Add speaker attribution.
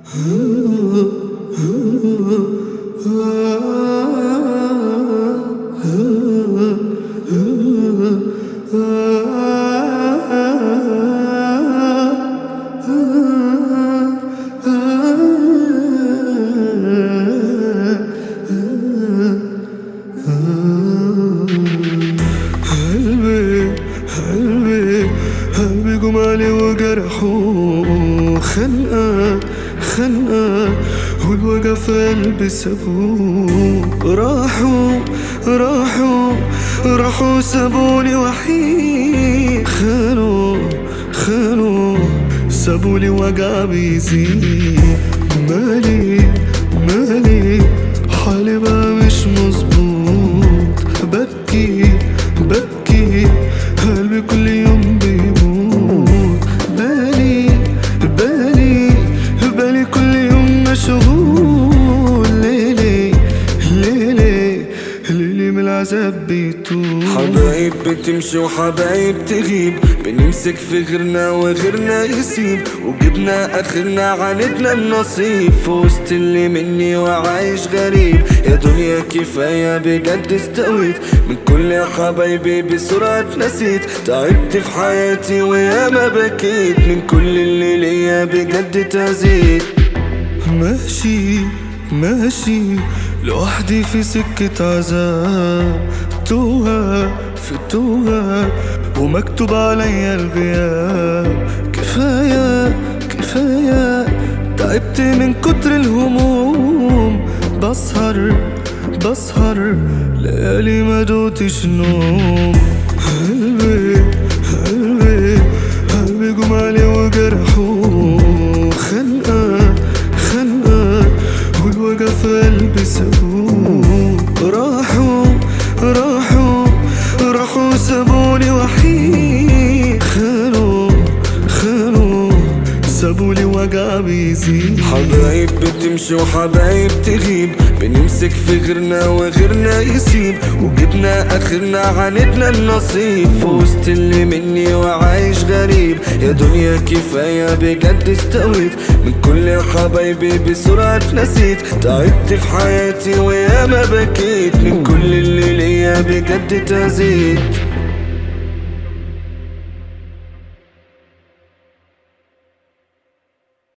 Speaker 1: قلبي قلبي قلبي جمالي وجرحه خنقة خنقة والوجع في قلبي سابوه راحوا راحوا راحوا سابوني وحيد خانوا خانوا سابولي وجع بيزيد مالي مالي حالي بقى مش مظبوط ببكي ببكي قلبي كل يوم بيموت بالي بالي بالي كل يوم مشغول ليلي ليلي ليلي من العذاب بيتوب
Speaker 2: حبايب بتمشي وحبايب تغيب بنمسك في غيرنا وغيرنا يسيب وجبنا اخرنا عاندنا النصيب في وسط اللي مني وعايش غريب يا دنيا كفاية بجد استويت من كل حبايبي بسرعة نسيت تعبت في حياتي وياما بكيت من كل اللي ليا بجد تزيد
Speaker 1: ماشي ماشي لوحدي في سكة عذاب توها في توها ومكتوب عليا الغياب كفاية كفاية تعبت من كتر الهموم بسهر بسهر ليالي ما دوتش نوم قلبي قلبي قلبي جمالي وجرحه خنقة خنقة والوجع في قلبي سابوه راحوا راحوا راحوا سابوني وحيد خانوا خانوا سابولي وجع بيزيد
Speaker 2: حبايب بتمشي وحبايب تغيب بنمسك في غيرنا وغيرنا يسيب وجبنا اخرنا عاندنا النصيب في وسط اللي مني وعايش غريب يا دنيا كفاية بجد استويت من كل حبايبي بسرعة نسيت تعبت في حياتي وياما بكيت من كل اللي ليا بجد تزيد